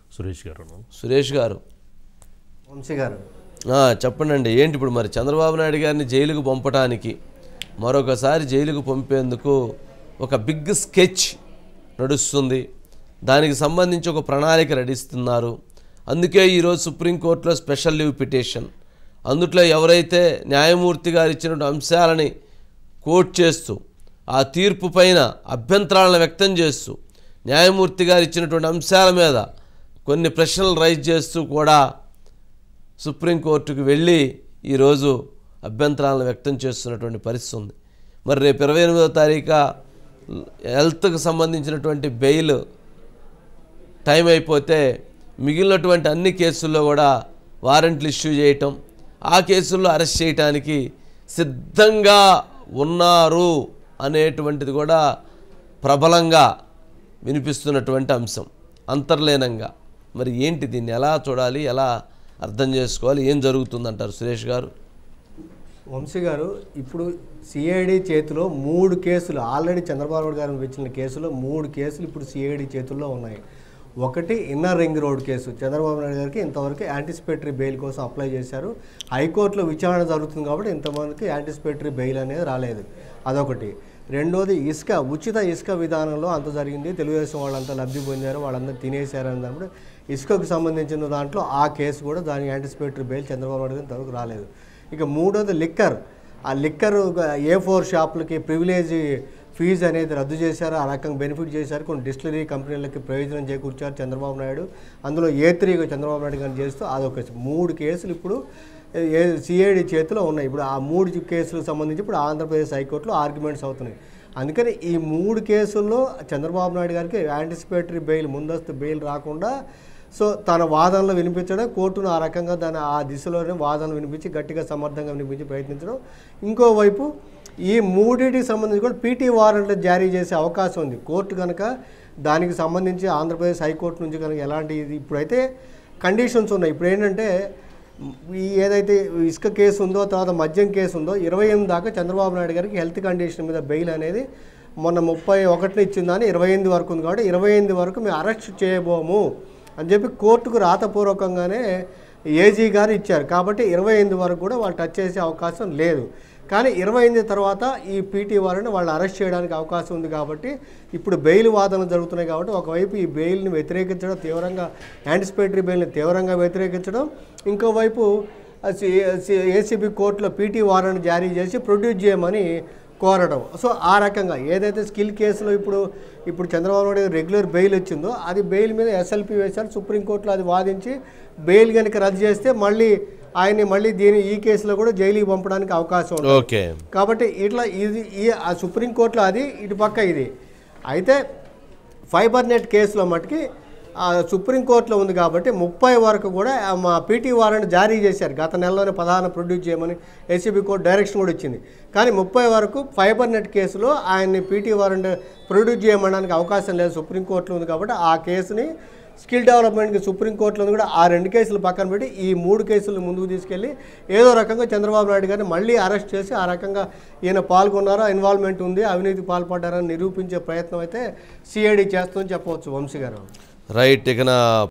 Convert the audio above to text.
సురేష్ గారు సురేష్ గారు వంశీ గారు ఆ, చెప్పండి ఏంటి ఇప్పుడు మరి చంద్రబాబు నాయుడు గారిని జైలుకు పంపటానికి మరొకసారి జైలుకు పంపేందుకు ఒక బిగ్ స్కెచ్ నడుస్తుంది దానికి సంబంధించి ఒక ప్రణాళిక నడిస్తున్నారు అందుకే ఈరోజు సుప్రీంకోర్టులో స్పెషల్ లీవ్ పిటిషన్ అందుట్లో ఎవరైతే న్యాయమూర్తి గారు ఇచ్చిన అంశాలని కోట్ చేస్తూ ఆ తీర్పు పైన అభ్యంతరాలను వ్యక్తం చేస్తూ న్యాయమూర్తి గారు ఇచ్చినటువంటి అంశాల మీద కొన్ని ప్రశ్నలు రైజ్ చేస్తూ కూడా సుప్రీంకోర్టుకు వెళ్ళి ఈరోజు అభ్యంతరాలను వ్యక్తం చేస్తున్నటువంటి పరిస్థితి ఉంది మరి రేపు ఇరవై ఎనిమిదో తారీఖు హెల్త్కి సంబంధించినటువంటి బెయిల్ టైం అయిపోతే మిగిలినటువంటి అన్ని కేసుల్లో కూడా వారెంట్లు ఇష్యూ చేయటం ఆ కేసుల్లో అరెస్ట్ చేయటానికి సిద్ధంగా ఉన్నారు అనేటువంటిది కూడా ప్రబలంగా వినిపిస్తున్నటువంటి అంశం అంతర్లీనంగా మరి ఏంటి దీన్ని ఎలా చూడాలి ఎలా అర్థం చేసుకోవాలి ఏం జరుగుతుందంటారు సురేష్ గారు వంశీ గారు ఇప్పుడు సిఐడి చేతిలో మూడు కేసులు ఆల్రెడీ చంద్రబాబు నాయుడు గారు వచ్చిన కేసులో మూడు కేసులు ఇప్పుడు సిఐడి చేతుల్లో ఉన్నాయి ఒకటి inner ring road case Chandrababu Naidu గారికి ఇంతవరకు యాంటిసిపేటరీ బెయిల్ కోసం అప్లై చేశారు హైకోర్టులో విచారణ జరుగుతుంది కాబట్టి ఇంతమందికి యాంటిసిపేటరీ బెయిల్ అనేది రాలేదు అదొకటి రెండోది ఇసుక ఉచిత ఇసుక విధానంలో అంత జరిగింది తెలుగుదేశం వాళ్ళంతా లబ్ధి పొందారు వాళ్ళందరూ తినేశారు అన్నప్పుడు ఇసుకకు సంబంధించిన దాంట్లో ఆ కేసు కూడా దాని యాంటిసిపేటరీ బెయిల్ చంద్రబాబు నాయుడు గారికి ఇంతవరకు రాలేదు ఇక మూడోది లిక్కర్ ఆ లిక్కర్ ఏ ఫోర్ షాపులకి ప్రివిలేజ్ ఫీజు అనేది రద్దు చేశారు ఆ రకంగా బెనిఫిట్ చేశారు కొన్ని డిస్టిలరీ కంపెనీలకి ప్రయోజనం చేకూర్చారు చంద్రబాబు నాయుడు అందులో ఏ త్రీగా చంద్రబాబు నాయుడు గారిని చేస్తూ అదొక మూడు కేసులు ఇప్పుడు ఏ సిఐడి చేతిలో ఉన్నాయి ఇప్పుడు ఆ మూడు కేసులకు సంబంధించి ఇప్పుడు ఆంధ్రప్రదేశ్ హైకోర్టులో ఆర్గ్యుమెంట్స్ అవుతున్నాయి అందుకని ఈ మూడు కేసుల్లో చంద్రబాబు నాయుడు గారికి యాంటిసిపేటరీ బెయిల్ ముందస్తు బెయిల్ రాకుండా సో తన వాదనలు వినిపించడం కోర్టును ఆ రకంగా దాని ఆ దిశలోనే వాదనలు వినిపించి గట్టిగా సమర్థంగా వినిపించి ప్రయత్నించడం ఇంకోవైపు ఈ మూడింటికి సంబంధించి కూడా పీటీ వారెంట్లు జారీ చేసే అవకాశం ఉంది కోర్టు కనుక దానికి సంబంధించి ఆంధ్రప్రదేశ్ హైకోర్టు నుంచి కనుక ఎలాంటి ఇది ఇప్పుడైతే కండిషన్స్ ఉన్నాయి ఇప్పుడు ఏంటంటే ఈ ఏదైతే ఇసుక కేసు ఉందో తర్వాత మద్యం కేసు ఉందో ఇరవై ఎనిమిది దాకా చంద్రబాబు నాయుడు గారికి హెల్త్ కండిషన్ మీద బెయిల్ అనేది మొన్న ముప్పై ఒకటిని ఇచ్చిందని ఇరవై ఎనిమిది వరకు ఉంది కాబట్టి ఇరవై ఎనిమిది వరకు మేము అరెస్ట్ చేయబోము అని చెప్పి కోర్టుకు రాతపూర్వకంగానే ఏజీ గారు ఇచ్చారు కాబట్టి ఇరవై ఎనిమిది వరకు కూడా వాళ్ళు టచ్ చేసే అవకాశం లేదు కానీ ఇరవై ఎనిమిది తర్వాత ఈ పీటీ వారిని వాళ్ళు అరెస్ట్ చేయడానికి అవకాశం ఉంది కాబట్టి ఇప్పుడు బెయిల్ వాదనలు జరుగుతున్నాయి కాబట్టి ఒకవైపు ఈ బెయిల్ని వ్యతిరేకించడం తీవ్రంగా యాంటిసిపేటరీ బెయిల్ని తీవ్రంగా వ్యతిరేకించడం ఇంకోవైపు ఏసీబీ కోర్టులో పీటీ వారెంట్ జారీ చేసి ప్రొడ్యూస్ చేయమని కోరడం సో ఆ రకంగా ఏదైతే స్కిల్ కేసులో ఇప్పుడు ఇప్పుడు చంద్రబాబు నాయుడు రెగ్యులర్ బెయిల్ వచ్చిందో అది బెయిల్ మీద ఎస్ఎల్పి వేశారు సుప్రీంకోర్టులో అది వాదించి బెయిల్ కనుక రద్దు చేస్తే మళ్ళీ ఆయన్ని మళ్ళీ దీని ఈ కేసులో కూడా జైలుకి పంపడానికి అవకాశం ఉంది ఓకే కాబట్టి ఇట్లా ఇది ఈ ఆ సుప్రీంకోర్టులో అది ఇటు పక్క ఇది అయితే ఫైబర్ నెట్ కేసులో మటుకి ఆ సుప్రీంకోర్టులో ఉంది కాబట్టి ముప్పై వరకు కూడా ఆ మా పీటీ వారెంట్ జారీ చేశారు గత నెలలోనే పదహారు ప్రొడ్యూస్ చేయమని ఏసీబీ కోర్టు డైరెక్షన్ కూడా ఇచ్చింది కానీ ముప్పై వరకు ఫైబర్ నెట్ కేసులో ఆయన్ని పీటీ వారెంట్ ప్రొడ్యూస్ చేయమనడానికి అవకాశం లేదు సుప్రీంకోర్టులో ఉంది కాబట్టి ఆ కేసుని స్కిల్ డెవలప్మెంట్కి సుప్రీంకోర్టులో ఉంది కూడా ఆ రెండు కేసులు పక్కన పెట్టి ఈ మూడు కేసులు ముందుకు తీసుకెళ్ళి ఏదో రకంగా చంద్రబాబు నాయుడు గారిని మళ్ళీ అరెస్ట్ చేసి ఆ రకంగా ఈయన పాల్గొన్నారో ఇన్వాల్వ్మెంట్ ఉంది అవినీతికి పాల్పడ్డారని నిరూపించే ప్రయత్నం అయితే సిఐడి చేస్తుందని చెప్పవచ్చు వంశీ గారు రైట్ ఇక నా